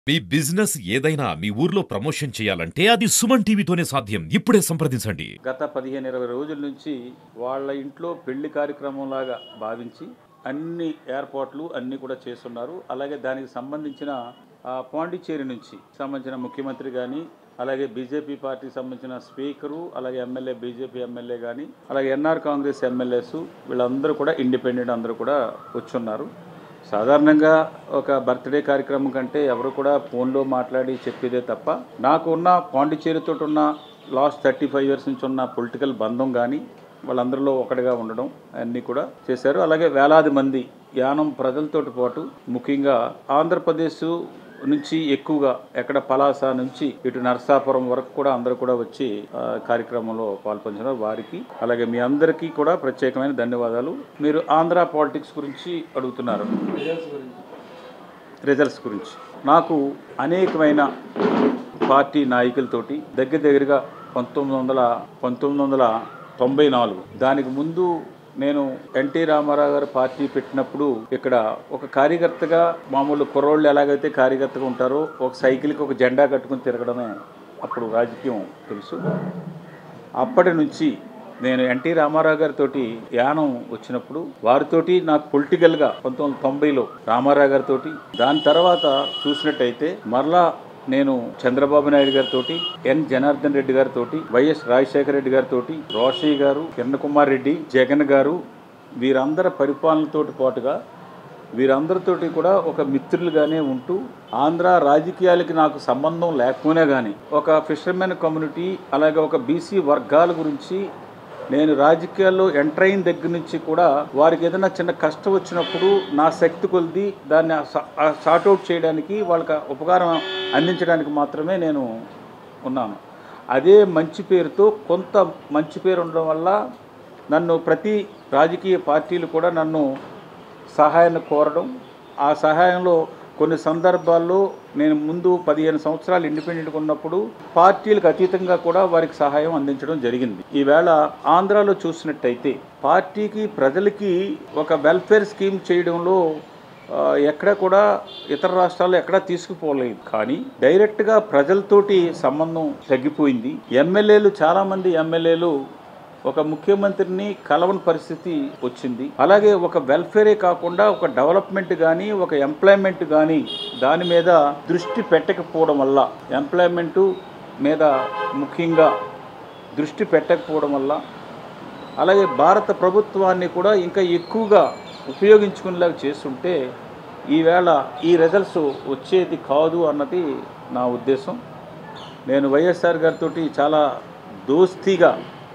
మీ business ఏదైనా మీ ఊర్లో promotion చేయాలంటే అది సుమన్ టీవీతోనే సాధ్యం ఇప్పుడే సంప్రదించండి గత పదిహేను ఇరవై రోజుల నుంచి వాళ్ళ ఇంట్లో పెళ్లి కార్యక్రమంలాగా భావించి అన్ని ఏర్పాట్లు అన్నీ కూడా చేస్తున్నారు అలాగే దానికి సంబంధించిన ఆ, పాండిచ్చేరి నుంచి సంబంధించిన ముఖ్యమంత్రి కానీ అలాగే బీజేపీ పార్టీకి సంబంధించిన స్పీకరు అలాగే ఎమ్మెల్యే బీజేపీ ఎమ్మెల్యే కానీ అలాగే ఎన్ఆర్ కాంగ్రెస్ ఎమ్మెల్యేస్ వీళ్ళందరూ కూడా ఇండిపెండెంట్ అందరూ కూడా వచ్చున్నారు సాధారణంగా ఒక బర్త్డే కార్యక్రమం కంటే ఎవరు కూడా ఫోన్లో మాట్లాడి చెప్పేదే తప్ప నాకు ఉన్న పాండిచ్చేరితో ఉన్న లాస్ట్ థర్టీ ఫైవ్ ఇయర్స్ నుంచి ఉన్న పొలిటికల్ బంధం కానీ వాళ్ళందరిలో ఒకటిగా ఉండడం అన్నీ కూడా చేశారు అలాగే వేలాది మంది యానం ప్రజలతోటి పాటు ముఖ్యంగా ఆంధ్రప్రదేశ్ నుంచి ఎక్కువగా ఎక్కడ పలాస నుంచి ఇటు నరసాపురం వరకు కూడా అందరూ కూడా వచ్చి ఆ, కార్యక్రమంలో పాల్పంచున్నారు వారికి అలాగే మీ అందరికీ కూడా ప్రత్యేకమైన ధన్యవాదాలు మీరు ఆంధ్ర పాలిటిక్స్ గురించి అడుగుతున్నారు రిజల్ట్స్ గురించి నాకు అనేకమైన పార్టీ నాయకులతోటి దగ్గర దగ్గరగా పంతొమ్మిది వందల పంతొమ్మిది వందల తొంభై నాలుగు దానికి ముందు నేను ఎన్టీ రామారావు గారు పార్టీ పెట్టినప్పుడు ఇక్కడ ఒక కార్యకర్తగా మామూలు కుర్రోళ్ళు ఎలాగైతే కార్యకర్తగా ఉంటారో ఒక సైకిల్కి ఒక జెండా కట్టుకుని తిరగడమే అప్పుడు రాజకీయం తెలుసు అప్పటి నుంచి నేను ఎన్టీ రామారావు గారితో యానం వచ్చినప్పుడు వారితోటి నాకు పొలిటికల్గా పంతొమ్మిది వందల తొంభైలో రామారావు గారితో దాని తర్వాత చూసినట్టయితే మరలా నేను చంద్రబాబు నాయుడు గారితో ఎన్ జనార్దన్ రెడ్డి గారితో వైఎస్ రాజశేఖర రెడ్డి గారితో రోషయ్య గారు కిరణ్ కుమార్ రెడ్డి జగన్ గారు వీరందరి పరిపాలనతోటి పాటుగా వీరందరితోటి కూడా ఒక మిత్రులుగానే ఉంటూ ఆంధ్ర రాజకీయాలకి నాకు సంబంధం లేకపోయినా కానీ ఒక ఫిషర్మెన్ కమ్యూనిటీ అలాగే ఒక బీసీ వర్గాల గురించి నేను రాజకీయాల్లో ఎంటర్ అయిన దగ్గర నుంచి కూడా వారికి ఏదైనా చిన్న కష్టం వచ్చినప్పుడు నా శక్తి కొలిది దాన్ని సార్ట్అవుట్ చేయడానికి వాళ్ళకి ఉపకారం అందించడానికి మాత్రమే నేను ఉన్నాను అదే మంచి పేరుతో కొంత మంచి పేరు ఉండడం వల్ల నన్ను ప్రతి రాజకీయ పార్టీలు కూడా నన్ను సహాయాన్ని కోరడం ఆ సహాయంలో కొన్ని సందర్భాల్లో నేను ముందు పదిహేను సంవత్సరాలు ఇండిపెండెంట్గా ఉన్నప్పుడు పార్టీలకు అతీతంగా కూడా వారికి సహాయం అందించడం జరిగింది ఈవేళ ఆంధ్రాలో చూసినట్టయితే పార్టీకి ప్రజలకి ఒక వెల్ఫేర్ స్కీమ్ చేయడంలో ఆ, ఎక్కడ కూడా ఇతర రాష్ట్రాల్లో ఎక్కడా తీసుకుపోలేదు కానీ డైరెక్ట్గా ప్రజలతోటి సంబంధం తగ్గిపోయింది ఎమ్మెల్యేలు చాలామంది ఎమ్మెల్యేలు ఒక ముఖ్యమంత్రిని కలవని పరిస్థితి వచ్చింది అలాగే ఒక వెల్ఫేరే కాకుండా ఒక డెవలప్మెంట్ కానీ ఒక ఎంప్లాయ్మెంట్ కానీ దాని మీద దృష్టి పెట్టకపోవడం వల్ల ఎంప్లాయ్మెంటు మీద ముఖ్యంగా దృష్టి పెట్టకపోవడం వల్ల అలాగే భారత ప్రభుత్వాన్ని కూడా ఇంకా ఎక్కువగా ఉపయోగించుకునేలాగా చేస్తుంటే ఈవేళ ఈ రిజల్ట్స్ వచ్చేది కాదు అన్నది నా ఉద్దేశం నేను వైఎస్ఆర్ గారితో చాలా దోస్తీగా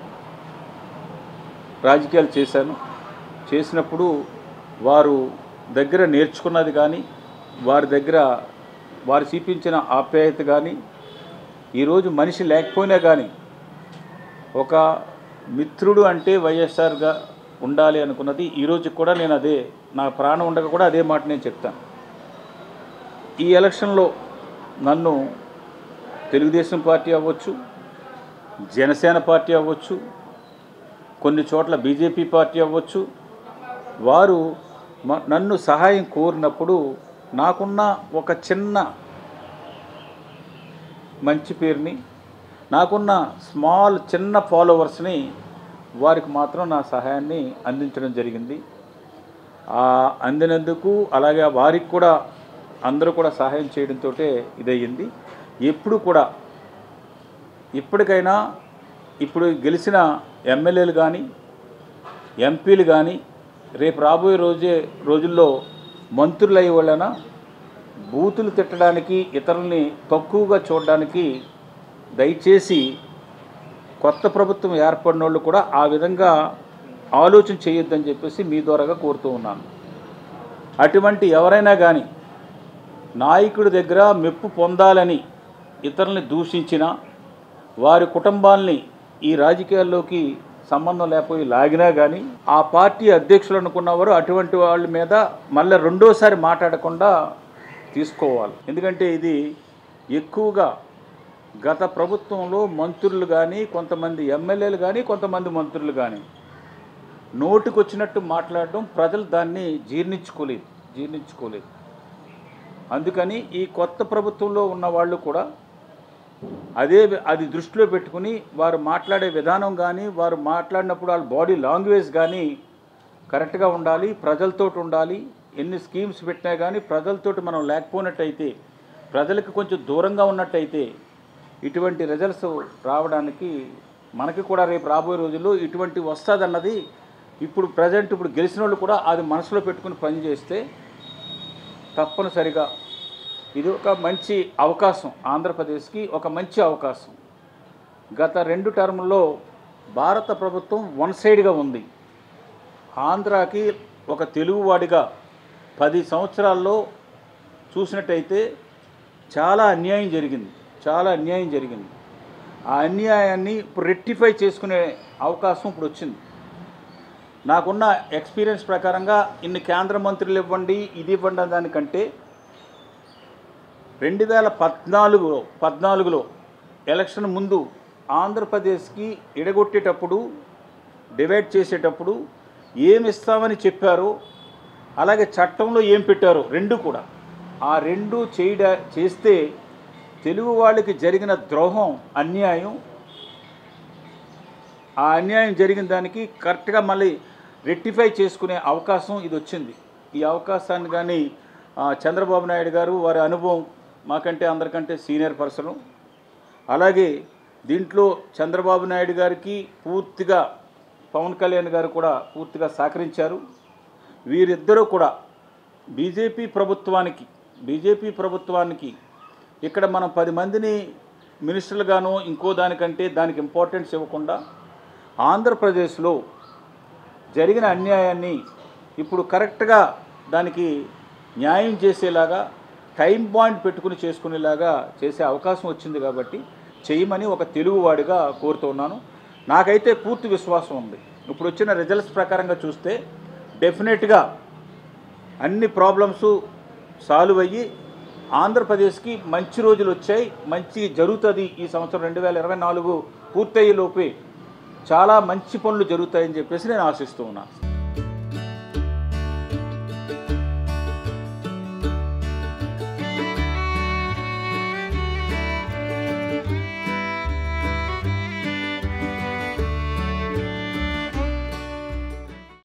రాజకీయాలు చేశాను చేసినప్పుడు వారు దగ్గర నేర్చుకున్నది కానీ వారి దగ్గర వారు చూపించిన ఆప్యాయత కానీ ఈరోజు మనిషి లేకపోయినా కానీ ఒక మిత్రుడు అంటే వైఎస్ఆర్గా ఉండాలి అనుకున్నది ఈరోజు కూడా నేను అదే నా ప్రాణం ఉండగా కూడా అదే మాట నేను చెప్తాను ఈ ఎలక్షన్లో నన్ను తెలుగుదేశం పార్టీ అవ్వచ్చు జనసేన పార్టీ అవ్వచ్చు కొన్ని చోట్ల బీజేపీ పార్టీ అవ్వచ్చు వారు మ- నన్ను సహాయం కోరినప్పుడు నాకున్న ఒక చిన్న మంచి పేరుని నాకున్న స్మాల్ చిన్న ఫాలోవర్స్ని వారికి మాత్రం నా సహాయాన్ని అందించడం జరిగింది ఆ అందినందుకు అలాగే వారికి కూడా అందరూ కూడా సహాయం చేయడంతో ఇదయ్యింది ఎప్పుడు కూడా ఇప్పటికైనా ఇప్పుడు గెలిచిన ఎమ్మెల్యేలు కానీ ఎంపీలు కానీ రేపు రాబోయే రోజే రోజుల్లో మంత్రులు అయ్యే వాళ్ళన బూతులు తిట్టడానికి ఇతరుల్ని తక్కువగా చూడడానికి దయచేసి కొత్త ప్రభుత్వం ఏర్పడిన వాళ్ళు కూడా ఆ విధంగా ఆలోచన చేయొద్దని చెప్పేసి మీ ద్వారాగా కోరుతూ ఉన్నాను అటువంటి ఎవరైనా కానీ నాయకుడి దగ్గర మెప్పు పొందాలని ఇతరుల్ని దూషించినా వారి కుటుంబాల్ని ఈ రాజకీయాల్లోకి సంబంధం లేకపోయి లాగినా కానీ ఆ పార్టీ అధ్యక్షులు అనుకున్నవారు అటువంటి వాళ్ళ మీద మళ్ళీ రెండోసారి మాట్లాడకుండా తీసుకోవాలి ఎందుకంటే ఇది ఎక్కువగా గత ప్రభుత్వంలో మంత్రులు కానీ కొంతమంది ఎమ్మెల్యేలు కానీ కొంతమంది మంత్రులు కానీ నోటికొచ్చినట్టు మాట్లాడడం ప్రజలు దాన్ని జీర్ణించుకోలేదు జీర్ణించుకోలేదు అందుకని ఈ కొత్త ప్రభుత్వంలో ఉన్న వాళ్ళు కూడా అదే అది దృష్టిలో పెట్టుకుని వారు మాట్లాడే విధానం కానీ వారు మాట్లాడినప్పుడు వాళ్ళ బాడీ లాంగ్వేజ్ కానీ కరెక్ట్గా ఉండాలి ప్రజలతో ఉండాలి ఎన్ని స్కీమ్స్ పెట్టినా కానీ ప్రజలతోటి మనం లేకపోయినట్టయితే ప్రజలకు కొంచెం దూరంగా ఉన్నట్టయితే ఇటువంటి రిజల్ట్స్ రావడానికి మనకి కూడా రేపు రాబోయే రోజుల్లో ఇటువంటి వస్తుందన్నది ఇప్పుడు ప్రజెంట్ ఇప్పుడు గెలిచిన వాళ్ళు కూడా అది మనసులో పెట్టుకుని పనిచేస్తే తప్పనిసరిగా ఇది ఒక మంచి అవకాశం ఆంధ్రప్రదేశ్కి ఒక మంచి అవకాశం గత రెండు టర్ముల్లో భారత ప్రభుత్వం వన్ సైడ్గా ఉంది ఆంధ్రాకి ఒక తెలుగువాడిగా పది సంవత్సరాల్లో చూసినట్టయితే చాలా అన్యాయం జరిగింది చాలా అన్యాయం జరిగింది ఆ అన్యాయాన్ని ఇప్పుడు రెక్టిఫై చేసుకునే అవకాశం ఇప్పుడు వచ్చింది నాకున్న ఎక్స్పీరియన్స్ ప్రకారంగా ఇన్ని కేంద్ర మంత్రులు ఇవ్వండి ఇది ఇవ్వండి అనే దానికంటే రెండు వేల పద్నాలుగులో పద్నాలుగులో ఎలక్షన్ ముందు ఆంధ్రప్రదేశ్కి ఎడగొట్టేటప్పుడు డివైడ్ చేసేటప్పుడు ఏమి ఇస్తామని చెప్పారో అలాగే చట్టంలో ఏం పెట్టారో రెండు కూడా ఆ రెండు చేయడ చేస్తే తెలుగు వాళ్ళకి జరిగిన ద్రోహం అన్యాయం ఆ అన్యాయం జరిగిన దానికి కరెక్ట్గా మళ్ళీ రెక్టిఫై చేసుకునే అవకాశం ఇది వచ్చింది ఈ అవకాశాన్ని కానీ ఆ, చంద్రబాబు నాయుడు గారు వారి అనుభవం మాకంటే అందరికంటే సీనియర్ పర్సను అలాగే దీంట్లో చంద్రబాబు నాయుడు గారికి పూర్తిగా పవన్ కళ్యాణ్ గారు కూడా పూర్తిగా సహకరించారు వీరిద్దరూ కూడా బీజేపీ ప్రభుత్వానికి బీజేపీ ప్రభుత్వానికి ఇక్కడ మనం పది మందిని మినిస్టర్లుగాను ఇంకో దానికంటే దానికి ఇంపార్టెన్స్ ఇవ్వకుండా ఆంధ్రప్రదేశ్లో జరిగిన అన్యాయాన్ని ఇప్పుడు కరెక్ట్గా దానికి న్యాయం చేసేలాగా టైం బాండ్ పెట్టుకుని చేసుకునేలాగా చేసే అవకాశం వచ్చింది కాబట్టి చేయమని ఒక తెలుగువాడిగా కోరుతున్నాను నాకైతే పూర్తి విశ్వాసం ఉంది ఇప్పుడు వచ్చిన రిజల్ట్స్ ప్రకారంగా చూస్తే డెఫినెట్గా అన్ని ప్రాబ్లమ్స్ సాల్వ్ అయ్యి ఆంధ్రప్రదేశ్కి మంచి రోజులు వచ్చాయి మంచి జరుగుతుంది ఈ సంవత్సరం రెండు వేల ఇరవై నాలుగు పూర్తయ్యే లోపే చాలా మంచి పనులు జరుగుతాయని చెప్పేసి నేను ఆశిస్తూ ఉన్నాను